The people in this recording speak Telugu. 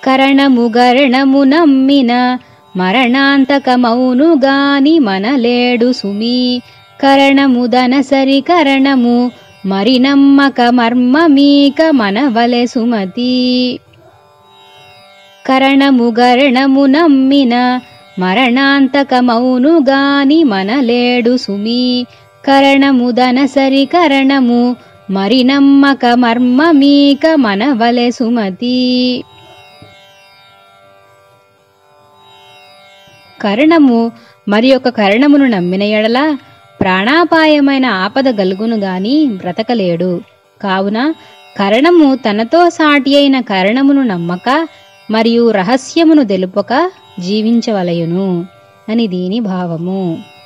కరణము గరణము నమ్మిన మరణాంతకమౌను గాని మనలేడు సుమి కరణము దనసరి కరణము మరి నమ్మక మర్మమీక మనవలె సుమతి కరణము గరణము నమ్మిన మరణాంతకమౌను గాని మనలేడు సుమి కరణము దనసరి కరణము మరి నమ్మక మర్మమీక మనవలె సుమతి కరణము మరి ఒక కరణమును నమ్మిన ఎడల ప్రాణాపాయమైన ఆపద గలుగును గాని బ్రతకలేడు కావున కరణము తనతో సాటి అయిన కరణమును నమ్మక మరియు రహస్యమును తెలుపక జీవించవలయును అని దీని భావము